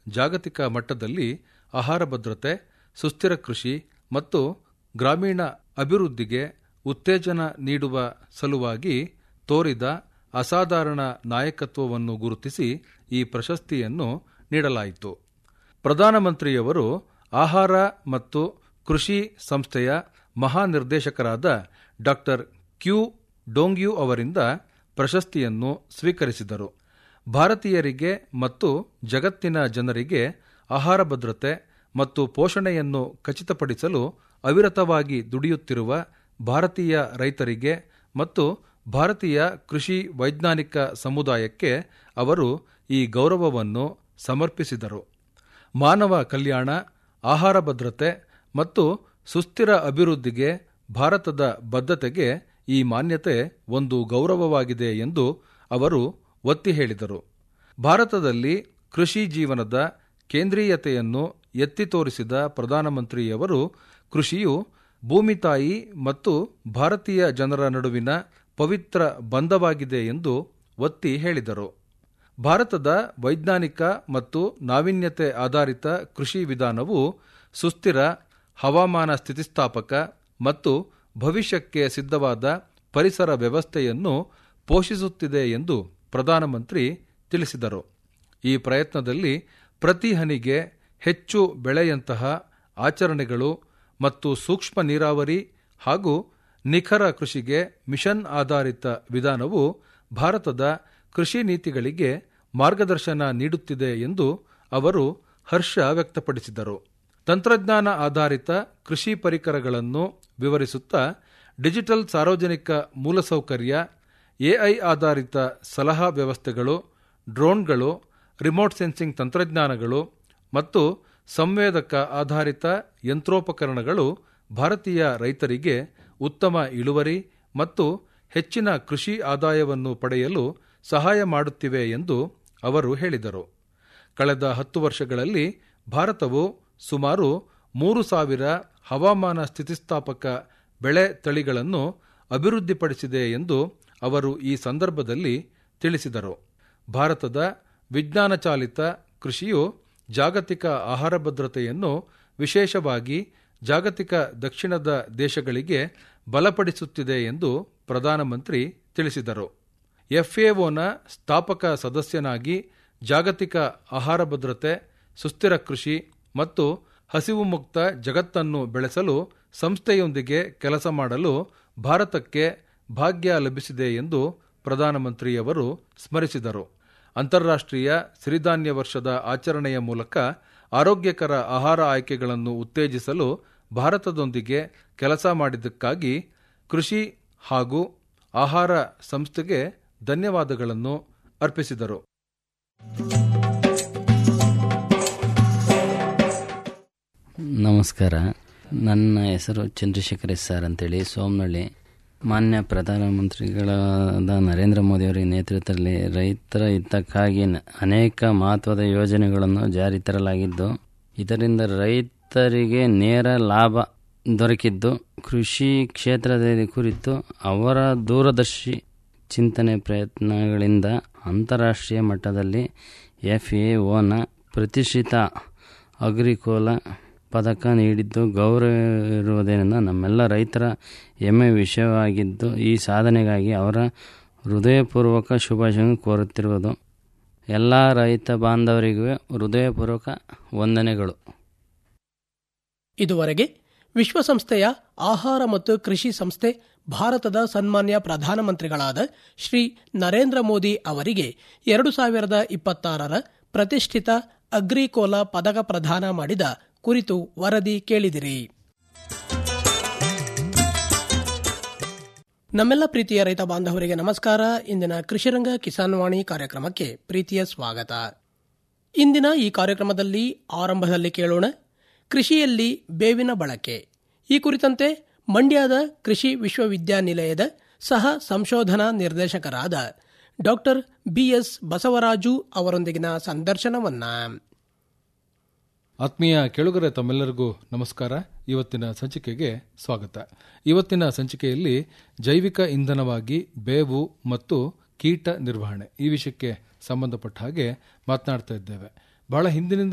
ಜಾಗತಿಕ ಮಟ್ಟದಲ್ಲಿ ಆಹಾರ ಭದ್ರತೆ ಸುಸ್ಥಿರ ಕೃಷಿ ಮತ್ತು ಗ್ರಾಮೀಣ ಅಭಿವೃದ್ಧಿಗೆ ಉತ್ತೇಜನ ನೀಡುವ ಸಲುವಾಗಿ ತೋರಿದ ಅಸಾಧಾರಣ ನಾಯಕತ್ವವನ್ನು ಗುರುತಿಸಿ ಈ ಪ್ರಶಸ್ತಿಯನ್ನು ನೀಡಲಾಯಿತು ಪ್ರಧಾನಮಂತ್ರಿಯವರು ಆಹಾರ ಮತ್ತು ಕೃಷಿ ಸಂಸ್ಥೆಯ ಮಹಾನಿರ್ದೇಶಕರಾದ ಡಾಕ್ಟರ್ ಕ್ಯೂ ಡೋಂಗ್ಯೂ ಅವರಿಂದ ಪ್ರಶಸ್ತಿಯನ್ನು ಸ್ವೀಕರಿಸಿದರು ಭಾರತೀಯರಿಗೆ ಮತ್ತು ಜಗತ್ತಿನ ಜನರಿಗೆ ಆಹಾರ ಭದ್ರತೆ ಮತ್ತು ಪೋಷಣೆಯನ್ನು ಖಚಿತಪಡಿಸಲು ಅವಿರತವಾಗಿ ದುಡಿಯುತ್ತಿರುವ ಭಾರತೀಯ ರೈತರಿಗೆ ಮತ್ತು ಭಾರತೀಯ ಕೃಷಿ ವೈಜ್ಞಾನಿಕ ಸಮುದಾಯಕ್ಕೆ ಅವರು ಈ ಗೌರವವನ್ನು ಸಮರ್ಪಿಸಿದರು ಮಾನವ ಕಲ್ಯಾಣ ಆಹಾರ ಭದ್ರತೆ ಮತ್ತು ಸುಸ್ಥಿರ ಅಭಿವೃದ್ಧಿಗೆ ಭಾರತದ ಬದ್ಧತೆಗೆ ಈ ಮಾನ್ಯತೆ ಒಂದು ಗೌರವವಾಗಿದೆ ಎಂದು ಅವರು ಒತ್ತಿ ಹೇಳಿದರು ಭಾರತದಲ್ಲಿ ಕೃಷಿ ಜೀವನದ ಕೇಂದ್ರೀಯತೆಯನ್ನು ಎತ್ತಿ ತೋರಿಸಿದ ಪ್ರಧಾನಮಂತ್ರಿಯವರು ಕೃಷಿಯು ಭೂಮಿ ತಾಯಿ ಮತ್ತು ಭಾರತೀಯ ಜನರ ನಡುವಿನ ಪವಿತ್ರ ಬಂಧವಾಗಿದೆ ಎಂದು ಒತ್ತಿ ಹೇಳಿದರು ಭಾರತದ ವೈಜ್ಞಾನಿಕ ಮತ್ತು ನಾವೀನ್ಯತೆ ಆಧಾರಿತ ಕೃಷಿ ವಿಧಾನವು ಸುಸ್ಥಿರ ಹವಾಮಾನ ಸ್ಥಿತಿಸ್ಥಾಪಕ ಮತ್ತು ಭವಿಷ್ಯಕ್ಕೆ ಸಿದ್ಧವಾದ ಪರಿಸರ ವ್ಯವಸ್ಥೆಯನ್ನು ಪೋಷಿಸುತ್ತಿದೆ ಎಂದು ಪ್ರಧಾನಮಂತ್ರಿ ತಿಳಿಸಿದರು ಈ ಪ್ರಯತ್ನದಲ್ಲಿ ಪ್ರತಿ ಹನಿಗೆ ಹೆಚ್ಚು ಬೆಳೆಯಂತಹ ಆಚರಣೆಗಳು ಮತ್ತು ಸೂಕ್ಷ್ಮ ನೀರಾವರಿ ಹಾಗೂ ನಿಖರ ಕೃಷಿಗೆ ಮಿಷನ್ ಆಧಾರಿತ ವಿಧಾನವು ಭಾರತದ ಕೃಷಿ ನೀತಿಗಳಿಗೆ ಮಾರ್ಗದರ್ಶನ ನೀಡುತ್ತಿದೆ ಎಂದು ಅವರು ಹರ್ಷ ವ್ಯಕ್ತಪಡಿಸಿದರು ತಂತ್ರಜ್ಞಾನ ಆಧಾರಿತ ಕೃಷಿ ಪರಿಕರಗಳನ್ನು ವಿವರಿಸುತ್ತಾ ಡಿಜಿಟಲ್ ಸಾರ್ವಜನಿಕ ಮೂಲಸೌಕರ್ಯ ಎಐ ಆಧಾರಿತ ಸಲಹಾ ವ್ಯವಸ್ಥೆಗಳು ಡ್ರೋನ್ಗಳು ರಿಮೋಟ್ ಸೆನ್ಸಿಂಗ್ ತಂತ್ರಜ್ಞಾನಗಳು ಮತ್ತು ಸಂವೇದಕ ಆಧಾರಿತ ಯಂತ್ರೋಪಕರಣಗಳು ಭಾರತೀಯ ರೈತರಿಗೆ ಉತ್ತಮ ಇಳುವರಿ ಮತ್ತು ಹೆಚ್ಚಿನ ಕೃಷಿ ಆದಾಯವನ್ನು ಪಡೆಯಲು ಸಹಾಯ ಮಾಡುತ್ತಿವೆ ಎಂದು ಅವರು ಹೇಳಿದರು ಕಳೆದ ಹತ್ತು ವರ್ಷಗಳಲ್ಲಿ ಭಾರತವು ಸುಮಾರು ಮೂರು ಸಾವಿರ ಹವಾಮಾನ ಸ್ಥಿತಿಸ್ಥಾಪಕ ಬೆಳೆ ತಳಿಗಳನ್ನು ಅಭಿವೃದ್ಧಿಪಡಿಸಿದೆ ಎಂದು ಅವರು ಈ ಸಂದರ್ಭದಲ್ಲಿ ತಿಳಿಸಿದರು ಭಾರತದ ವಿಜ್ಞಾನ ಚಾಲಿತ ಕೃಷಿಯು ಜಾಗತಿಕ ಆಹಾರ ಭದ್ರತೆಯನ್ನು ವಿಶೇಷವಾಗಿ ಜಾಗತಿಕ ದಕ್ಷಿಣದ ದೇಶಗಳಿಗೆ ಬಲಪಡಿಸುತ್ತಿದೆ ಎಂದು ಪ್ರಧಾನಮಂತ್ರಿ ತಿಳಿಸಿದರು ಎಫ್ಎಒನ ಸ್ಥಾಪಕ ಸದಸ್ಯನಾಗಿ ಜಾಗತಿಕ ಆಹಾರ ಭದ್ರತೆ ಸುಸ್ಥಿರ ಕೃಷಿ ಮತ್ತು ಹಸಿವು ಮುಕ್ತ ಜಗತ್ತನ್ನು ಬೆಳೆಸಲು ಸಂಸ್ಥೆಯೊಂದಿಗೆ ಕೆಲಸ ಮಾಡಲು ಭಾರತಕ್ಕೆ ಭಾಗ್ಯ ಲಭಿಸಿದೆ ಎಂದು ಪ್ರಧಾನಮಂತ್ರಿಯವರು ಸ್ಮರಿಸಿದರು ಅಂತಾರಾಷ್ಟ್ರೀಯ ಸಿರಿಧಾನ್ಯ ವರ್ಷದ ಆಚರಣೆಯ ಮೂಲಕ ಆರೋಗ್ಯಕರ ಆಹಾರ ಆಯ್ಕೆಗಳನ್ನು ಉತ್ತೇಜಿಸಲು ಭಾರತದೊಂದಿಗೆ ಕೆಲಸ ಮಾಡಿದ್ದಕ್ಕಾಗಿ ಕೃಷಿ ಹಾಗೂ ಆಹಾರ ಸಂಸ್ಥೆಗೆ ಧನ್ಯವಾದಗಳನ್ನು ಅರ್ಪಿಸಿದರು ನಮಸ್ಕಾರ ನನ್ನ ಹೆಸರು ಚಂದ್ರಶೇಖರ್ ಎಸ್ ಸರ್ ಅಂತೇಳಿ ಸೋಮನಹಳ್ಳಿ ಮಾನ್ಯ ಪ್ರಧಾನಮಂತ್ರಿಗಳಾದ ನರೇಂದ್ರ ಮೋದಿಯವರ ನೇತೃತ್ವದಲ್ಲಿ ರೈತರ ಹಿತಕ್ಕಾಗಿ ಅನೇಕ ಮಹತ್ವದ ಯೋಜನೆಗಳನ್ನು ಜಾರಿ ತರಲಾಗಿದ್ದು ಇದರಿಂದ ರೈತರಿಗೆ ನೇರ ಲಾಭ ದೊರಕಿದ್ದು ಕೃಷಿ ಕ್ಷೇತ್ರದ ಕುರಿತು ಅವರ ದೂರದರ್ಶಿ ಚಿಂತನೆ ಪ್ರಯತ್ನಗಳಿಂದ ಅಂತಾರಾಷ್ಟ್ರೀಯ ಮಟ್ಟದಲ್ಲಿ ಎಫ್ ಎ ಒನ ಪ್ರತಿಷ್ಠಿತ ಅಗ್ರಿಕೋಲ ಪದಕ ನೀಡಿದ್ದು ಗೌರವ ಇರುವುದರಿಂದ ನಮ್ಮೆಲ್ಲ ರೈತರ ಹೆಮ್ಮೆ ವಿಷಯವಾಗಿದ್ದು ಈ ಸಾಧನೆಗಾಗಿ ಅವರ ಹೃದಯಪೂರ್ವಕ ಶುಭಾಶಯ ಕೋರುತ್ತಿರುವುದು ಎಲ್ಲ ರೈತ ಬಾಂಧವರಿಗೂ ಹೃದಯಪೂರ್ವಕ ವಂದನೆಗಳು ಇದುವರೆಗೆ ವಿಶ್ವಸಂಸ್ಥೆಯ ಆಹಾರ ಮತ್ತು ಕೃಷಿ ಸಂಸ್ಥೆ ಭಾರತದ ಸನ್ಮಾನ್ಯ ಪ್ರಧಾನಮಂತ್ರಿಗಳಾದ ಶ್ರೀ ನರೇಂದ್ರ ಮೋದಿ ಅವರಿಗೆ ಎರಡು ಸಾವಿರದ ಇಪ್ಪತ್ತಾರರ ಪ್ರತಿಷ್ಠಿತ ಅಗ್ರಿಕೋಲಾ ಪದಕ ಪ್ರದಾನ ಮಾಡಿದ ಕುರಿತು ವರದಿ ಕೇಳಿದಿರಿ ನಮ್ಮೆಲ್ಲ ಪ್ರೀತಿಯ ರೈತ ಬಾಂಧವರಿಗೆ ನಮಸ್ಕಾರ ಇಂದಿನ ಕೃಷಿರಂಗ ಕಿಸಾನ್ ವಾಣಿ ಕಾರ್ಯಕ್ರಮಕ್ಕೆ ಪ್ರೀತಿಯ ಸ್ವಾಗತ ಇಂದಿನ ಈ ಕಾರ್ಯಕ್ರಮದಲ್ಲಿ ಆರಂಭದಲ್ಲಿ ಕೇಳೋಣ ಕೃಷಿಯಲ್ಲಿ ಬೇವಿನ ಬಳಕೆ ಈ ಕುರಿತಂತೆ ಮಂಡ್ಯದ ಕೃಷಿ ವಿಶ್ವವಿದ್ಯಾನಿಲಯದ ಸಹ ಸಂಶೋಧನಾ ನಿರ್ದೇಶಕರಾದ ಡಾಕ್ಟರ್ ಬಿಎಸ್ ಬಸವರಾಜು ಅವರೊಂದಿಗಿನ ಸಂದರ್ಶನವನ್ನ ಆತ್ಮೀಯ ಕೆಳುಗರೆ ತಮ್ಮೆಲ್ಲರಿಗೂ ನಮಸ್ಕಾರ ಇವತ್ತಿನ ಸಂಚಿಕೆಗೆ ಸ್ವಾಗತ ಇವತ್ತಿನ ಸಂಚಿಕೆಯಲ್ಲಿ ಜೈವಿಕ ಇಂಧನವಾಗಿ ಬೇವು ಮತ್ತು ಕೀಟ ನಿರ್ವಹಣೆ ಈ ವಿಷಯಕ್ಕೆ ಸಂಬಂಧಪಟ್ಟ ಹಾಗೆ ಮಾತನಾಡ್ತಾ ಇದ್ದೇವೆ ಬಹಳ ಹಿಂದಿನಿಂದ